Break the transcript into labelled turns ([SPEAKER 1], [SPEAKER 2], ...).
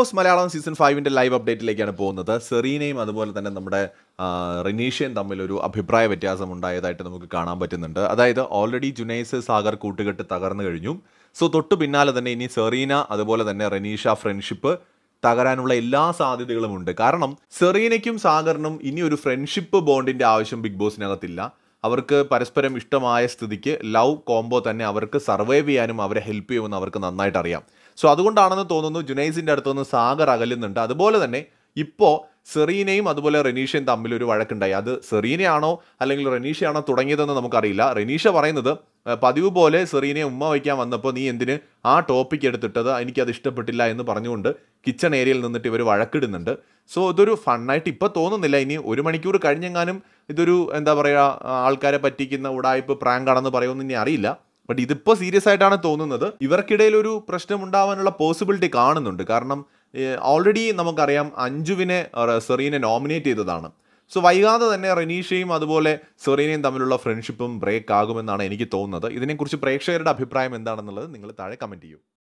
[SPEAKER 1] boss Malayalam season ഫൈവിൻ്റെ live അപ്ഡേറ്റിലേക്കാണ് പോകുന്നത് സെറീനയും അതുപോലെ തന്നെ നമ്മുടെ ആ, റിനീഷയും തമ്മിൽ ഒരു അഭിപ്രായ വ്യത്യാസം ഉണ്ടായതായിട്ട് നമുക്ക് കാണാൻ പറ്റുന്നുണ്ട് അതായത് ഓൾറെഡി ജുനൈസ് സാഗർ കൂട്ടുകെട്ട് തകർന്നു കഴിഞ്ഞു സോ തൊട്ടു പിന്നാലെ തന്നെ ഇനി സെറീന അതുപോലെ തന്നെ റനീഷ ഫ്രണ്ട്ഷിപ്പ് തകരാനുള്ള എല്ലാ സാധ്യതകളും ഉണ്ട് കാരണം സെറീനയ്ക്കും സാഗറിനും ഇനി ഒരു ഫ്രണ്ട്ഷിപ്പ് ബോണ്ടിന്റെ ആവശ്യം ബിഗ് ബോസിനകത്തില്ല അവർക്ക് പരസ്പരം ഇഷ്ടമായ സ്ഥിതിക്ക് ലവ് കോംബോ തന്നെ അവർക്ക് സർവൈവ് ചെയ്യാനും അവരെ ഹെൽപ്പ് ചെയ്യുമെന്ന് അവർക്ക് നന്നായിട്ട് അറിയാം സോ അതുകൊണ്ടാണെന്ന് തോന്നുന്നു ജുനൈസിന്റെ അടുത്ത് നിന്ന് സാഗർ അകലുന്നുണ്ട് അതുപോലെ തന്നെ ഇപ്പോൾ സെറീനയും അതുപോലെ റനീഷയും തമ്മിൽ ഒരു വഴക്കുണ്ടായി അത് സെറീനയാണോ അല്ലെങ്കിൽ റനീഷയാണോ തുടങ്ങിയതെന്ന് നമുക്കറിയില്ല റനീഷ പറയുന്നത് "ഏഹ്, പതിവ് പോലെ സെറീനയെ ഉമ്മ വയ്ക്കാൻ വന്നപ്പോൾ നീ എന്തിന് ആ ടോപ്പിക് എടുത്തിട്ടത് എനിക്കത് ഇഷ്ടപ്പെട്ടില്ല എന്ന് പറഞ്ഞുകൊണ്ട് കിച്ചൺ ഏരിയയിൽ നിന്നിട്ട് ഇവർ വഴക്കിടുന്നുണ്ട് സോ ഇതൊരു ഫണ്ണായിട്ട് ഇപ്പോൾ തോന്നുന്നില്ല ഇനി ഒരു മണിക്കൂർ കഴിഞ്ഞെങ്ങാനും ഇതൊരു എന്താ പറയുക ആൾക്കാരെ പറ്റിക്കുന്ന ഉടായ്പ് പ്രാങ്ക് ആണെന്ന് പറയുമെന്ന് ഇനി അറിയില്ല ബട്ട് ഇതിപ്പോൾ സീരിയസ് ആയിട്ടാണ് തോന്നുന്നത് ഇവർക്കിടയിൽ ഒരു പ്രശ്നം ഉണ്ടാവാനുള്ള പോസിബിലിറ്റി കാണുന്നുണ്ട് കാരണം ഓൾറെഡി നമുക്കറിയാം അഞ്ജുവിനെ ഏഹ്, സെറീനെ നോമിനേറ്റ് ചെയ്തതാണ് സോ വൈകാതെ തന്നെ റനീഷയും അതുപോലെ സെറീനയും തമ്മിലുള്ള ഫ്രണ്ട്ഷിപ്പും ബ്രേക്ക് ആകുമെന്നാണ് എനിക്ക് തോന്നുന്നത് ഇതിനെക്കുറിച്ച് പ്രേക്ഷകരുടെ അഭിപ്രായം എന്താണെന്നുള്ളത് നിങ്ങൾ താഴെ കമൻറ്റ് ചെയ്യൂ